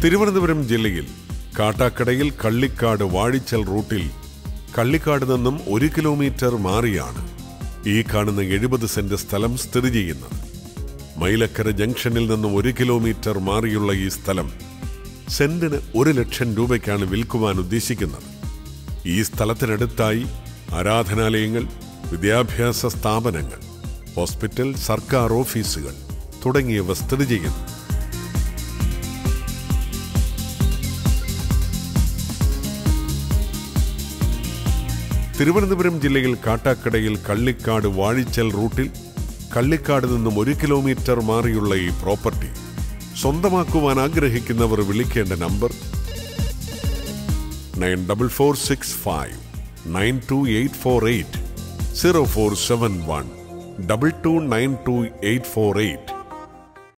തിരുവനന്തപുരം ജില്ലയിൽ കാട്ടാക്കടയിൽ കള്ളിക്കാട് വാഴിച്ചൽ റൂട്ടിൽ കള്ളിക്കാട് നിന്നും ഒരു കിലോമീറ്റർ മാറിയാണ് ഈ കാണുന്ന എഴുപത് സെന്റ് സ്ഥലം സ്ഥിതി ചെയ്യുന്നത് മൈലക്കര ജംഗ്ഷനിൽ നിന്നും ഒരു കിലോമീറ്റർ മാറിയുള്ള ഈ സ്ഥലം സെന്റിന് ഒരു ലക്ഷം രൂപയ്ക്കാണ് വിൽക്കുവാൻ ഉദ്ദേശിക്കുന്നത് ഈ സ്ഥലത്തിനടുത്തായി ആരാധനാലയങ്ങൾ വിദ്യാഭ്യാസ സ്ഥാപനങ്ങൾ ഹോസ്പിറ്റൽ സർക്കാർ ഓഫീസുകൾ തുടങ്ങിയവ സ്ഥിതി ചെയ്യുന്നു തിരുവനന്തപുരം ജില്ലയിൽ കാട്ടാക്കടയിൽ കള്ളിക്കാട് വാഴിച്ചൽ റൂട്ടിൽ കള്ളിക്കാട് നിന്നും ഒരു കിലോമീറ്റർ മാറിയുള്ള ഈ പ്രോപ്പർട്ടി സ്വന്തമാക്കുവാൻ ആഗ്രഹിക്കുന്നവർ വിളിക്കേണ്ട number nine double four six five nine two eight four eight zero four seven one double two nine two eight four eight